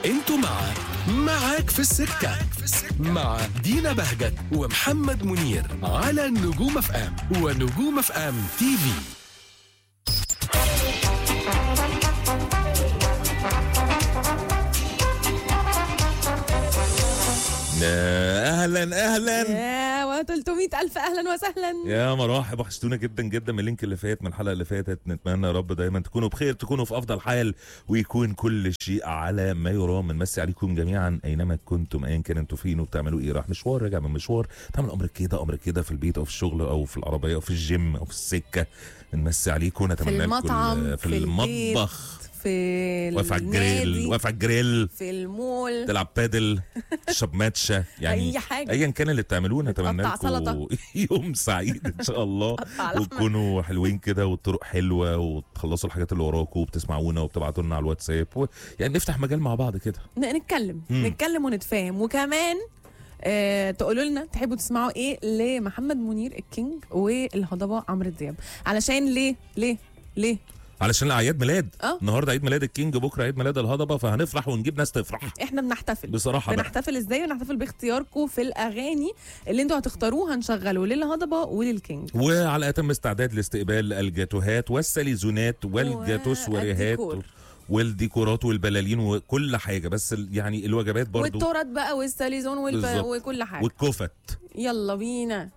انتوا مع معاك في السكة مع دينا بهجت ومحمد منير على نجوم اف ام ونجوم اف ام تي في اهلا اهلا يا و 300 ألف أهلا وسهلا يا مراحب وحشتونا جدا جدا من اللينك اللي فات من الحلقه اللي فاتت نتمنى يا رب دايما تكونوا بخير تكونوا في افضل حال ويكون كل شيء على ما يرام بنمسي عليكم جميعا اينما كنتم ايا كان انتوا فين وبتعملوا ايه راح مشوار راجع من مشوار تعمل امر كده امر كده في البيت او في الشغل او في العربيه او في الجيم او في السكه نمسي عليكم نتمنى لكم المطعم، في, في البيت، المطبخ في واقف على الجريل النادي واقف على الجريل في المول تلعب بادل تشرب ماتشا يعني أي حاجة. ايا كان اللي بتعملوه نتمنى بتقطع لكم سلطة. يوم سعيد ان شاء الله قطع لحمة. وتكونوا حلوين كده والطرق حلوه وتخلصوا الحاجات اللي وراكم وبتسمعونا وبتبعتوا لنا على الواتساب و... يعني نفتح مجال مع بعض كده ن- نتكلم مم. نتكلم ونتفاهم وكمان آه تقولوا لنا تحبوا تسمعوا ايه لمحمد منير الكينج والهضبه عمرو دياب علشان ليه ليه ليه علشان اعياد ميلاد اه. النهارده عيد ميلاد الكينج بكره عيد ميلاد الهضبه فهنفرح ونجيب ناس تفرح احنا بنحتفل بصراحه بقى بنحتفل ازاي بنحتفل باختياركم في الاغاني اللي انتوا هتختاروها هنشغله للهضبه وللكينج وعلى اتم استعداد لاستقبال الجاتوهات والساليزونات والجاتوس وريهات والديكور. والديكورات والبلالين وكل حاجه بس ال- يعني الوجبات برضو والتورت بقى والساليزون والب... بالظبط. وكل حاجه والكفت يلا بينا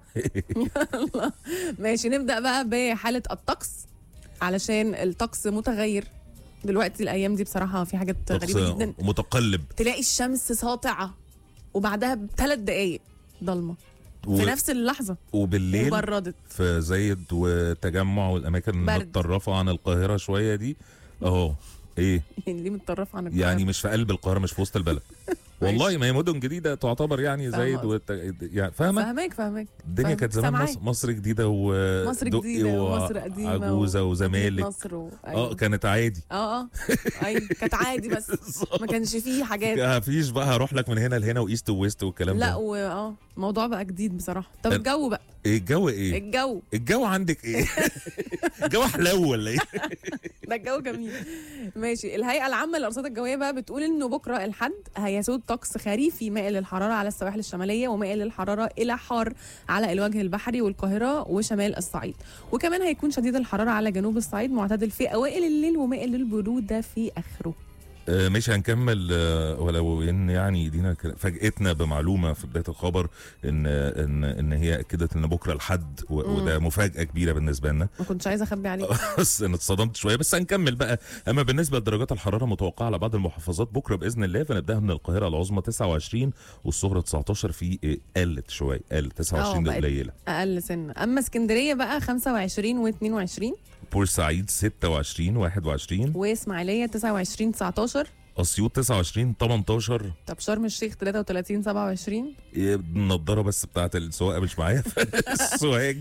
يلا ماشي نبدا بقى بحاله الطقس علشان الطقس متغير دلوقتي الايام دي بصراحه في حاجات طقس غريبه جدا متقلب تلاقي الشمس ساطعه وبعدها بثلاث دقايق ضلمه و... في نفس اللحظه وبالليل وبردت في زايد وتجمع والاماكن برد. المتطرفه عن القاهره شويه دي اهو ايه ليه متطرف عن القاهرة؟ يعني مش في قلب القاهره مش في وسط البلد والله ما هي مدن جديده تعتبر يعني فاهمة زايد قصدك. وت... يعني فاهمه فاهمك فاهمك الدنيا فاهمة. كانت زمان سامعاك. مصر, مصر جديده و مصر دقي جديده ومصر قديمه عجوزه و- وزمالك مصر و... اه كانت عادي اه اه ايوه كانت عادي بس ما كانش فيه حاجات ما فيش بقى هروح لك من هنا لهنا وايست وويست والكلام لا ده و اه الموضوع بقى جديد بصراحه طب أنا- الجو بقى إيه الجو ايه الجو الجو عندك ايه الجو حلو ولا ايه ده الجو جميل ماشي الهيئه العامه للارصاد الجويه بقى بتقول انه بكره الحد هيسود طقس خريفي مائل للحراره على السواحل الشماليه ومائل للحراره الى حار على الوجه البحري والقاهره وشمال الصعيد وكمان هيكون شديد الحراره على جنوب الصعيد معتدل في اوائل الليل ومائل للبروده في اخره آه، مش هنكمل آه، ولو ان يعني دينا كده فاجئتنا بمعلومه في بدايه الخبر ان ان ان هي اكدت ان بكره الحد و- وده مفاجاه كبيره بالنسبه لنا ما كنتش عايزه اخبي عليك بس انا اتصدمت شويه بس هنكمل بقى اما بالنسبه لدرجات الحراره المتوقعه على بعض المحافظات بكره باذن الله فنبداها من القاهره العظمى 29 والصغرى 19 في آه، قلت شويه قلت 29 آه، ده بقت قليله اقل سنه اما اسكندريه بقى 25 و22 بورسعيد 26 21 واسماعيليه 29 19 اسيوط 29 18 طب شرم الشيخ 33 27 إيه، النضاره بس بتاعت السواقه مش معايا السواق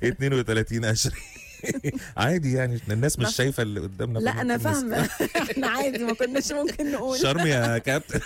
32 20 عادي يعني الناس مش بس- شايفه اللي قدامنا لا انا فممكن فاهمه احنا عادي ما كناش ممكن نقول شرم يا كابتن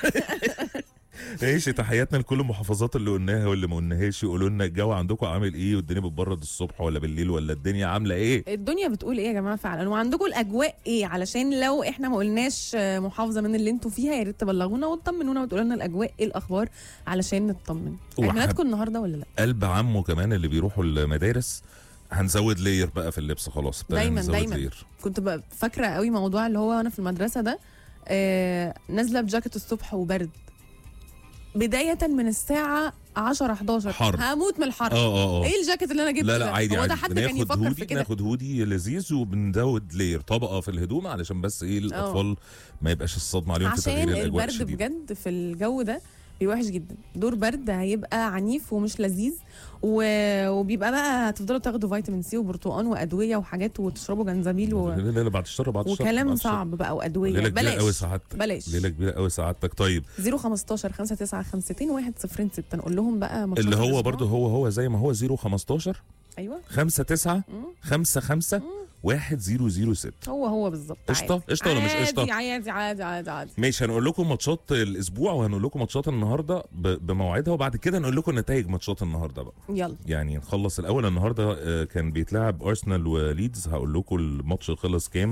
ماشي تحياتنا لكل المحافظات اللي قلناها واللي ما قلناهاش يقولوا لنا الجو عندكم عامل ايه والدنيا بتبرد الصبح ولا بالليل ولا الدنيا عامله ايه الدنيا بتقول ايه يا جماعه فعلا وعندكم الاجواء ايه علشان لو احنا ما قلناش آه، محافظه من اللي انتوا فيها يا ريت تبلغونا وتطمنونا وتقولوا لنا الاجواء ايه الاخبار علشان نطمن وحب- عيد ميلادكم النهارده ولا لا قلب عمه كمان اللي بيروحوا المدارس هنزود لاير بقى في اللبس خلاص ابتدينا دايما نزود دايما layer. كنت بقى فاكره قوي موضوع اللي هو انا في المدرسه ده آه نازله بجاكيت الصبح وبرد بدايه من الساعه 10 11 حر. هموت من الحر اه اه اه ايه الجاكيت اللي انا جبته لا ده؟ لا عادي هو ده عادي حد كان بناخد يفكر في هودي كده بناخد هودي لذيذ وبنزود لير طبقه في الهدوم علشان بس ايه الاطفال ما يبقاش الصدمه عليهم في تغيير عشان الاجواء البرد الشديد بجد في الجو ده بيبقى وحش جدا دور برد هيبقى عنيف ومش لذيذ و... وبيبقى بقى هتفضلوا تاخدوا فيتامين سي وبرتقان وادويه وحاجات وتشربوا جنزبيل و... لا لا لا بعد الشر بعد الشر بعد وكلام الشر. صعب بقى وادويه ليله كبيره قوي بلاش سعادتك بلاش ليله كبيره قوي سعادتك طيب 015 59 50 1 0 6 نقول لهم بقى ماتشات اللي هو الأسبوع. برضه هو هو زي ما هو 015 ايوه 5 9 5 5 1 0 0 6 هو هو بالظبط قشطة؟ عادي. قشطة ولا مش قشطة؟ عادي عادي عادي عادي عادي ماشي هنقول لكم ماتشات الاسبوع وهنقول لكم ماتشات النهارده ب- بمواعيدها وبعد كده نقول لكم نتائج ماتشات النهارده بقى يلا يعني نخلص الاول النهارده آه، كان بيتلعب ارسنال وليدز هقول لكم الماتش خلص كام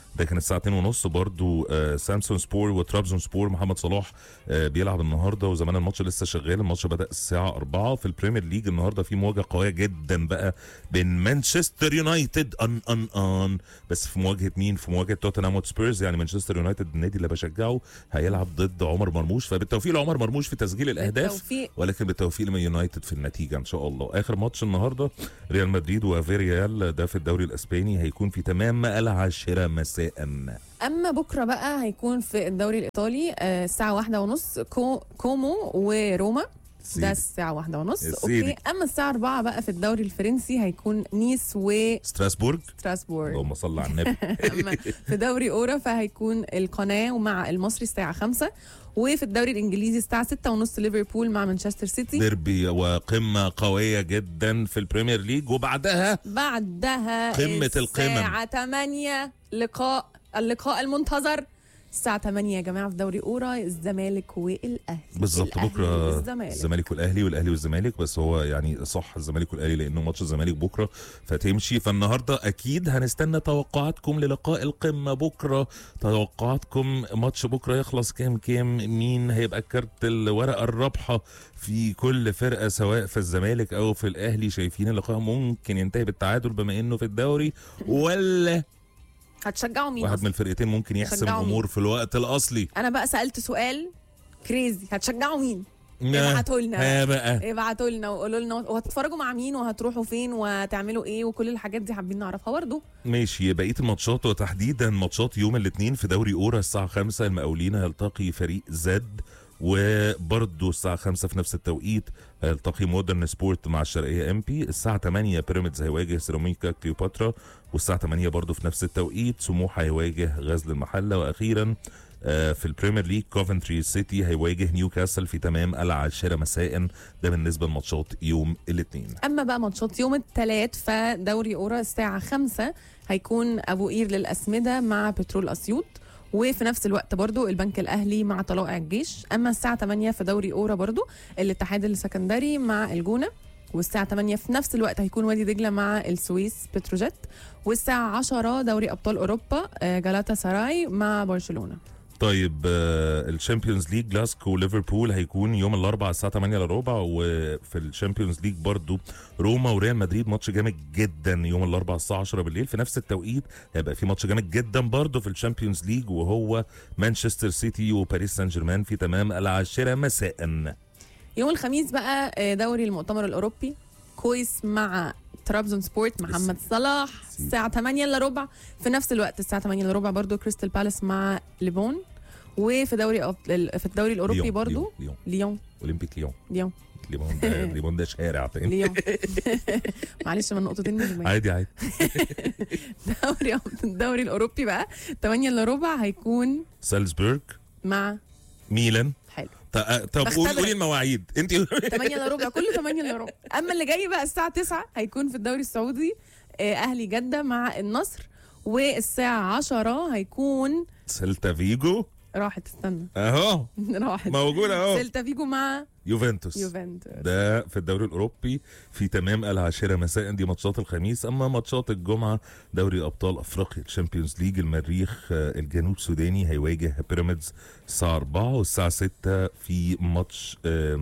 ده كان الساعه 2 ونص برضو آه سامسون سبور وترابزون سبور محمد صلاح آه بيلعب النهارده وزمان الماتش لسه شغال الماتش بدا الساعه 4 في البريمير ليج النهارده في مواجهه قويه جدا بقى بين مانشستر يونايتد ان ان ان بس في مواجهه مين في مواجهه توتنهام وسبيرز يعني مانشستر يونايتد النادي اللي بشجعه هيلعب ضد عمر مرموش فبالتوفيق لعمر مرموش في تسجيل الاهداف بالتوفيق. ولكن بالتوفيق لمن يونايتد في النتيجه ان شاء الله اخر ماتش النهارده ريال مدريد وفيريال ده في الدوري الاسباني هيكون في تمام العاشره مساء اما بكره بقى هيكون في الدوري الايطالي آه، الساعه واحدة ونص كو كومو وروما سيدي. ده الساعة واحدة ونص يا سيدي. اوكي اما الساعة أربعة بقى في الدوري الفرنسي هيكون نيس ستراسبورغ وستراسبورغ اللهم صل على النبي أما في دوري اورا فهيكون القناة ومع المصري الساعة خمسة وفي الدوري الانجليزي الساعة ستة ونص ليفربول مع مانشستر سيتي ديربي وقمه قويه جدا في البريمير ليج وبعدها بعدها قمة القمم. الساعة 8 لقاء اللقاء المنتظر الساعة 8 يا جماعة في دوري أورا الزمالك والأهلي بالظبط الأهلي بكره والزمالك الزمالك والاهلي والاهلي والزمالك بس هو يعني صح الزمالك والاهلي لانه ماتش الزمالك بكره فتمشي فالنهارده اكيد هنستنى توقعاتكم للقاء القمه بكره توقعاتكم ماتش بكره يخلص كام كام مين هيبقى كارت الورقه الرابحه في كل فرقه سواء في الزمالك او في الاهلي شايفين اللقاء ممكن ينتهي بالتعادل بما انه في الدوري ولا هتشجعوا مين واحد أصلاً؟ من الفرقتين ممكن يحسم شجعوا مين؟ امور في الوقت الاصلي أنا بقى سألت سؤال كريزي هتشجعوا مين؟ ابعتوا لنا ها بقى ابعتوا لنا وقولوا لنا وهتتفرجوا مع مين وهتروحوا فين وهتعملوا ايه وكل الحاجات دي حابين نعرفها برضه ماشي بقيه الماتشات وتحديدا ماتشات يوم الاثنين في دوري اورا الساعه 5 المقاولين هيلتقي فريق زد وبرضه الساعة 5 في نفس التوقيت هيلتقي مودرن سبورت مع الشرقية ام بي الساعة 8 بيراميدز هيواجه سيراميكا كليوباترا والساعة 8 برضه في نفس التوقيت سموحة هيواجه غزل المحلة وأخيرا آه، في البريمير ليج كوفنتري سيتي هيواجه نيوكاسل في تمام العاشرة مساء ده بالنسبة لماتشات يوم الاثنين اما بقى ماتشات يوم الثلاث فدوري اورا الساعه 5 هيكون ابو قير للاسمده مع بترول اسيوط وفي نفس الوقت برضو البنك الاهلي مع طلائع الجيش اما الساعه 8 في دوري اورا برضو الاتحاد السكندري مع الجونه والساعة 8 في نفس الوقت هيكون وادي دجلة مع السويس بتروجيت والساعة 10 دوري أبطال أوروبا آه، جالاتا سراي مع برشلونة طيب الشامبيونز ليج جلاسكو وليفربول هيكون يوم الاربعاء الساعه 8 الا ربع وفي الشامبيونز ليج برضو روما وريال مدريد ماتش جامد جدا يوم الاربعاء الساعه 10 بالليل في نفس التوقيت هيبقى في ماتش جامد جدا برضو في الشامبيونز ليج وهو مانشستر سيتي وباريس سان جيرمان في تمام العاشره مساء يوم الخميس بقى آه، دوري المؤتمر الأوروبي كويس مع ترابزون سبورت محمد صلاح سيدي. الساعة 8 الا ربع في نفس الوقت الساعة 8 الا ربع برضو كريستال بالاس مع ليبون وفي دوري أب... في الدوري الأوروبي ليون، برضو ليون, ليون ليون اولمبيك ليون ليون ليون ده ليون ده شارع تاني ليون معلش من نقطتين مش باين. عادي عادي دوري الدوري الأوروبي بقى 8 الا ربع هيكون سالزبورغ مع ميلان حلو ط- آه، طب بختبرك. قولي قولي المواعيد انت 8 الا ربع كله 8 الا ربع اما اللي جاي بقى الساعه 9 هيكون في الدوري السعودي آه، اهلي جده مع النصر والساعه 10 هيكون سيلتا فيجو راحت استنى اهو راحت موجود اهو سيلتا فيجو مع يوفنتوس يوفنتوس ده في الدوري الاوروبي في تمام العاشره مساء دي ماتشات الخميس اما ماتشات الجمعه دوري ابطال افريقيا الشامبيونز ليج المريخ آه، الجنوب سوداني هيواجه بيراميدز الساعه 4 والساعه 6 في ماتش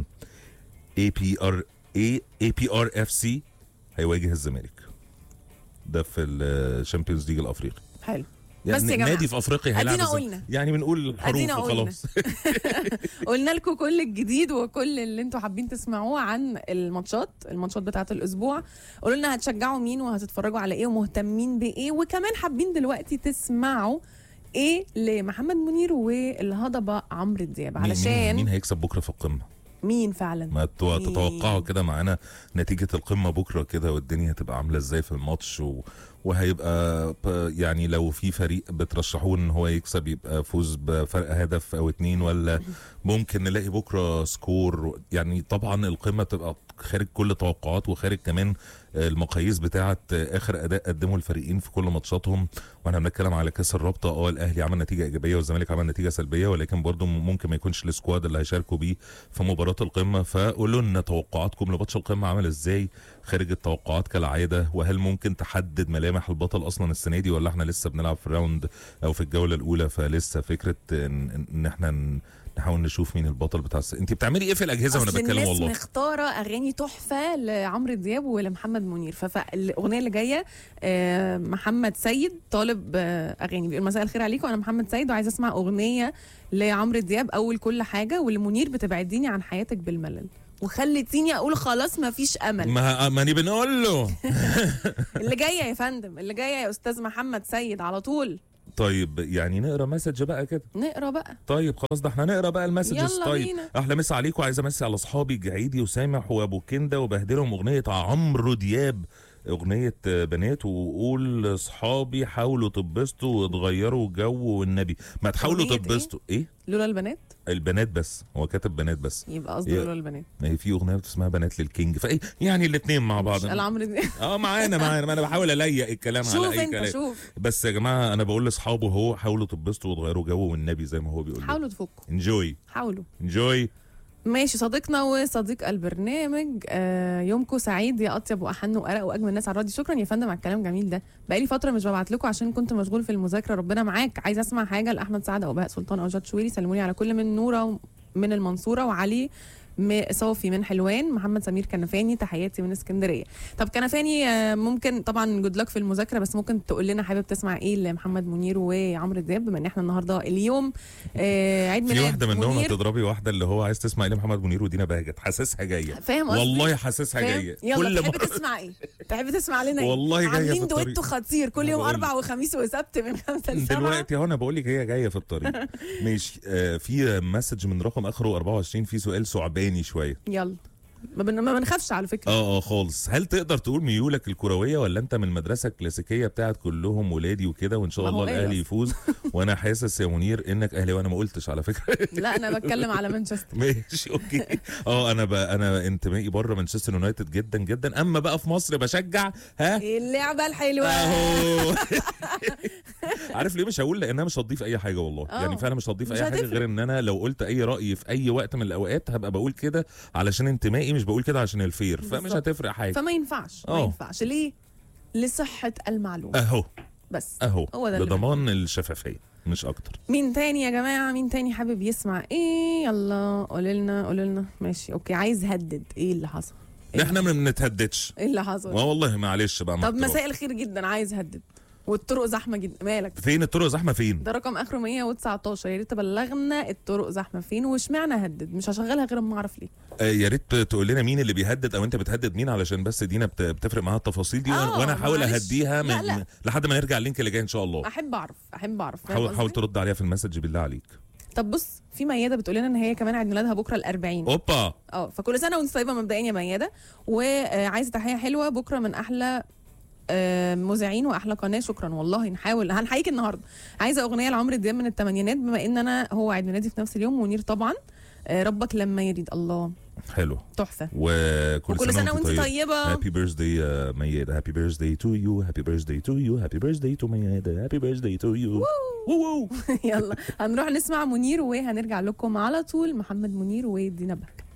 اي بي ار اي اي بي ار اف سي هيواجه الزمالك ده في الشامبيونز ليج الافريقي حلو يعني بس يا جماعة، نادي في افريقيا هيلعب أدينا الزم- قلنا. يعني بنقول حروف أدينا قلنا. وخلاص قلنا لكم كل الجديد وكل اللي انتوا حابين تسمعوه عن الماتشات الماتشات بتاعه الاسبوع قولوا لنا هتشجعوا مين وهتتفرجوا على ايه ومهتمين بايه وكمان حابين دلوقتي تسمعوا ايه لمحمد منير والهضبه عمرو دياب مين- مين, علشان مين هيكسب بكره في القمه مين فعلا ما تو- مين؟ تتوقعوا كده معانا نتيجة القمة بكرة كده والدنيا هتبقى عاملة ازاي في الماتش و... وهيبقى ب- يعني لو في فريق بترشحوه ان هو يكسب يبقى فوز بفرق هدف او اتنين ولا ممكن نلاقي بكرة سكور يعني طبعا القمة تبقى خارج كل توقعات وخارج كمان المقاييس بتاعة اخر اداء قدمه الفريقين في كل ماتشاتهم واحنا بنتكلم على كاس الرابطة اه الاهلي عمل نتيجة ايجابية والزمالك عمل نتيجة سلبية ولكن برضه ممكن ما يكونش السكواد اللي هيشاركوا بيه في مباراة القمة فقولوا لنا توقعاتكم لماتش القمة عامل ازاي خارج التوقعات كالعادة وهل ممكن تحدد ملاعب ملامح البطل اصلا السنه دي ولا احنا لسه بنلعب في الراوند او في الجوله الاولى فلسه فكره ان, إن احنا ن- نحاول نشوف مين البطل بتاع الس... انت بتعملي ايه في الاجهزه وانا أصل بتكلم الناس والله مختاره اغاني تحفه لعمرو دياب ولمحمد منير ف- فالاغنيه اللي جايه آه، محمد سيد طالب آه، اغاني بيقول مساء الخير عليكم انا محمد سيد وعايز اسمع اغنيه لعمرو دياب اول كل حاجه ولمنير بتبعديني عن حياتك بالملل وخلتيني اقول خلاص ما فيش امل ما ماني بنقول له اللي جايه يا فندم اللي جايه يا استاذ محمد سيد على طول طيب يعني نقرا مسج بقى كده نقرا بقى طيب خلاص ده احنا نقرا بقى المسجز يلا طيب بينا. احلى مسا عليكم عايز امسي على اصحابي جعيدي وسامح وابو كنده وبهدلهم اغنيه عمرو دياب اغنيه بنات وقول لاصحابي حاولوا تبسطوا وتغيروا جو والنبي ما تحاولوا أغنية إيه؟ تبسطوا ايه لولا البنات البنات بس هو كاتب بنات بس يبقى قصده يا- لولا البنات ما هي في اغنيه اسمها بنات للكينج فايه يعني الاثنين مع بعض قال عمرو دياب اه معانا معانا ما انا بحاول اليق الكلام على شوف اي انت كلام شوف بس يا جماعه انا بقول لاصحابه هو حاولوا تبسطوا وتغيروا جو والنبي زي ما هو بيقول حاولوا تفكوا انجوي حاولوا انجوي ماشي صديقنا وصديق البرنامج آه يومكم سعيد يا اطيب واحن وارق واجمل ناس على الراديو شكرا يا فندم على الكلام الجميل ده بقالي فتره مش ببعت لكم عشان كنت مشغول في المذاكره ربنا معاك عايز اسمع حاجه لاحمد سعد او بهاء سلطان او جاد شويري سلموني على كل من نوره من المنصوره وعلي م- صافي من حلوان محمد سمير كنفاني تحياتي من اسكندريه طب كنفاني آه، ممكن طبعا جود لك في المذاكره بس ممكن تقول لنا حابب تسمع ايه لمحمد منير وعمرو دياب بما ان احنا النهارده اليوم آه عيد في ميلاد واحده منهم منير هتضربي واحده اللي هو عايز تسمع ايه محمد منير ودينا بهجت حاسسها جايه فاهم قصدي؟ والله حاسسها فاهم؟ جايه يلا تحب مرة- تسمع ايه؟ تحب تسمع لنا ايه؟ والله جايه في عاملين الطريق دويتو خطير كل أنا يوم بقول اربع وخميس وسبت من خمسة لسبعة دلوقتي اهو انا بقول لك هي جايه في الطريق ماشي آه في مسج من رقم اخره 24 في سؤال ثعباني شويه يلا ما بن- ما بنخافش على فكره اه اه خالص هل تقدر تقول ميولك الكرويه ولا انت من المدرسه الكلاسيكيه بتاعت كلهم ولادي وكده وان شاء ما هو الله إيه الاهلي أصلاً؟ يفوز وانا حاسس يا منير انك اهلي وانا ما قلتش على فكره لا انا بتكلم على مانشستر ماشي اوكي اه انا بقى انا انتمائي بره مانشستر يونايتد جدا جدا اما بقى في مصر بشجع ها إيه اللعبه الحلوه اهو عارف ليه مش هقول لانها مش هتضيف اي حاجه والله آه. يعني فعلا مش هتضيف مش اي حاجه هتفرق. غير ان انا لو قلت اي راي في اي وقت من الاوقات هبقى بقول كده علشان انتمائي مش بقول كده عشان الفير فمش بالظبط. هتفرق حاجه فما ينفعش ما آه. ينفعش ليه؟ لصحه المعلومه اهو بس اهو هو ده اللي لضمان الشفافيه مش اكتر مين تاني يا جماعه مين تاني حابب يسمع ايه يلا قولي لنا قولي لنا ماشي اوكي عايز هدد ايه اللي حصل؟ إيه احنا ما بنتهددش ايه اللي حصل؟ ما والله معلش بقى مع طب احترامي. مساء الخير جدا عايز هدد والطرق زحمه جدا مالك فين الطرق زحمه فين ده رقم اخره 119 يا ريت تبلغنا الطرق زحمه فين واشمعنى هدد مش هشغلها غير اما اعرف ليه آه يا ريت تقول لنا مين اللي بيهدد او انت بتهدد مين علشان بس دينا بت- بتفرق معاها التفاصيل دي آه، وانا احاول معلش. اهديها لا، من لا. لحد ما نرجع اللينك اللي جاي ان شاء الله احب اعرف احب اعرف فاهم حاول قصدي؟ حاول ترد عليها في المسج بالله عليك طب بص في مياده بتقول لنا ان هي كمان عيد ميلادها بكره ال 40 اوبا اه فكل سنه وانت طيبه مبدئيا يا مياده وعايزه تحيه حلوه بكره من احلى آه، مذيعين واحلى قناه شكرا والله نحاول هنحييك النهارده عايزه اغنيه لعمرو دياب من الثمانينات بما ان انا هو عيد ميلادي في نفس اليوم منير طبعا آه، ربك لما يريد الله حلو تحفه وكل, وكل سنه وانت طيبه هابي بيرثداي ميادة هابي بيرثداي تو يو هابي بيرثداي تو يو هابي بيرثداي تو ميادة هابي بيرثداي تو يو وو يلا هنروح نسمع منير وهنرجع لكم على طول محمد منير ودينا بهجة